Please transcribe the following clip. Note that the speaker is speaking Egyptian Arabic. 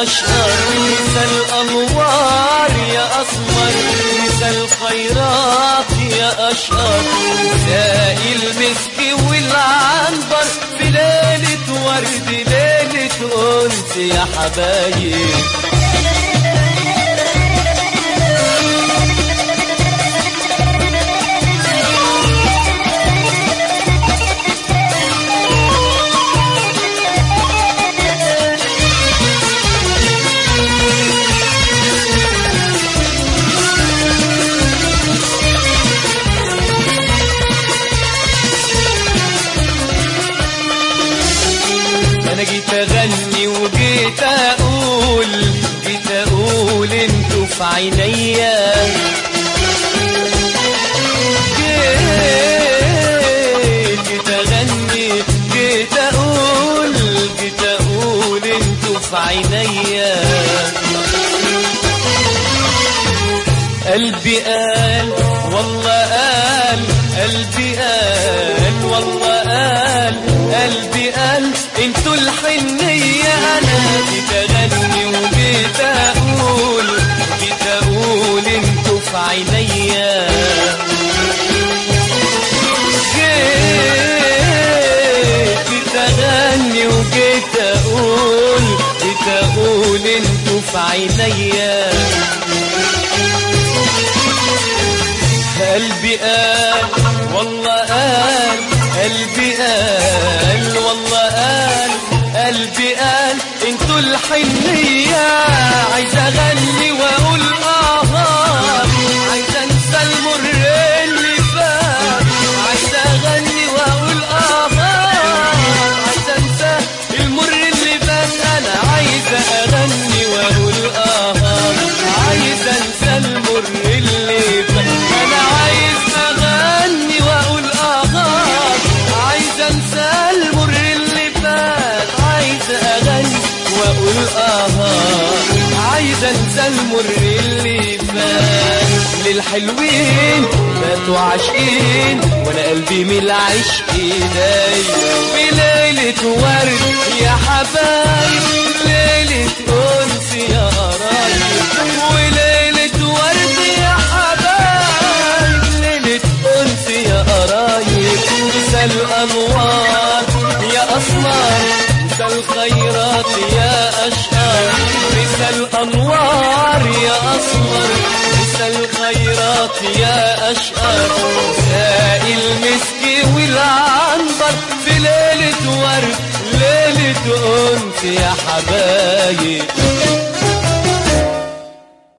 أشقر مسا الأنوار يا أسمر مسا الخيرات يا أشقر مساء المسك والعنبر في ليلة ورد ليلة أنس يا حبايب انا جيت اغني وجيت اقول جيت اقول انتوا في عينيا جيت جيت اغني جيت اقول جيت اقول انتوا في عينيا قلبي قال والله قال قلبي قال والله قال قلبي قال انتوا الحنية انا جيت اغني وجيت اقول جيت اقول انتوا في عينيا جيت جيت اغني وجيت اقول جيت اقول انتوا في عينيا قلبي قال والله قال قلبي قال والله قال قلبي قال انتوا الحنية عايز اغني واقول اه عايز انسى المر اللي فات عايز اغني واقول اه عايز انسى المر اللي فات انا عايز اغني واقول اه عايز انسى المر اللي فات انا عايز اغني واقول اه عايز انسى المر اللي فات عايز اغني واقول اه عايز انسى المر اللي فات للحلوين ماتوا عاشقين وانا قلبي من العشق داي في ليلة ورد يا حبايب ليلة انس يا قرايب وليلة ورد يا حبايب ليلة انس يا قرايب مسا الانوار يا اسمر مسا الخيرات يا اشقر مسا الانوار يا اسمر مسا الخيرات يا اشقر مساء المسك والعنبر في ليلة ورد ليلة انس يا حبايب